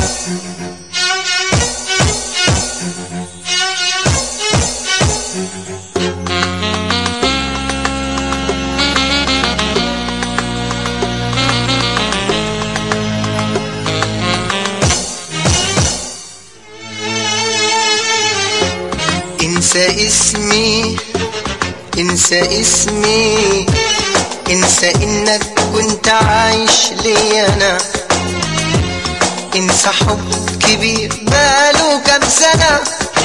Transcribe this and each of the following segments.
انسى اسمي انسى اسمي انسى انك كنت عايش لي انا انسى حب كبير باله كام سنة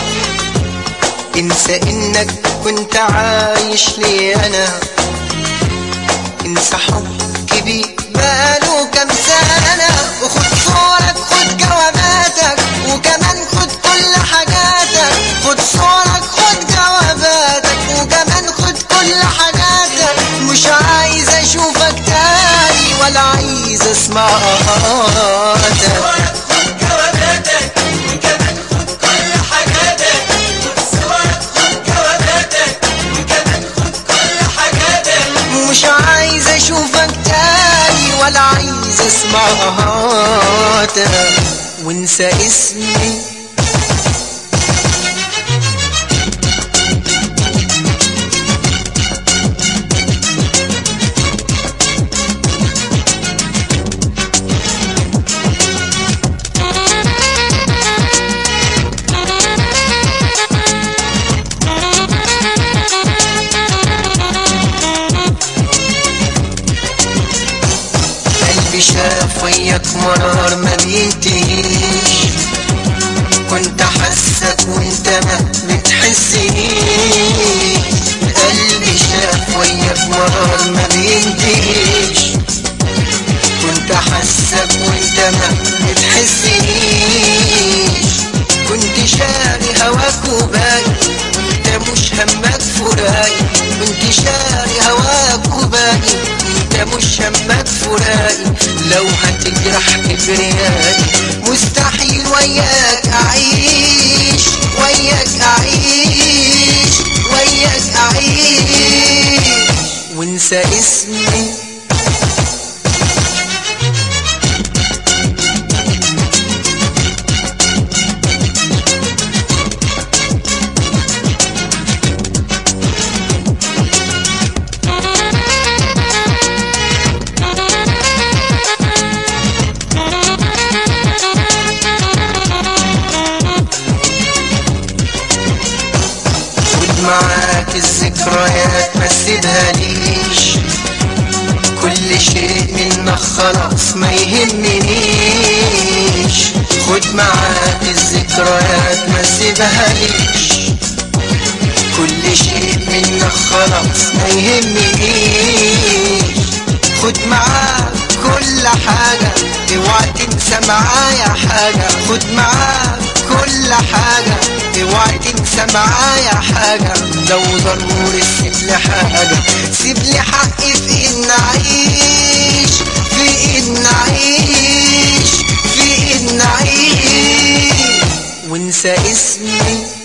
انسى انك كنت عايش لي انا انسى حب كبير باله كام سنة وخد صورك خد جواباتك وكمان خد كل حاجاتك خد صورك خد جواباتك وكمان خد كل حاجاتك مش عايز اشوفك تاني ولا عايز اسمع صوتك صورك خد جواباتك وكمان خد كل حاجاتك خد صورك خد جواباتك وكمان خد كل حاجاتك مش عايز اشوفك تاني ولا عايز اسمع صوتك وانسى اسمي قلبي شاف وياك مرار ما بينتهيش كنت حاسك وانت ما بتحسنيش قلبي شاف وياك مرار ما بينتهيش كنت حاسك وانت ما بتحسنيش كنت شاري هواك وباقي وانت مش همك فراقي كنت شاري هواك وباقي انت مش همك فراقي لو هتجرح كبريائي مستحيل وياك اعيش وياك اعيش وياك اعيش وانسى اسمي خد معاك الذكريات ما تسيبها ليش كل شيء منك خلاص ما يهمنيش خد معاك الذكريات ما تسيبها ليش كل شيء منك خلاص ما يهمنيش خد معاك كل حاجة اوعى تنسى معايا حاجة خد معاك كل حاجة اوعى تنسى معايا حاجة لو ضروري سيب لي حاجة سيب لي حقي في ان اعيش في ان اعيش في ان اعيش وانسى اسمي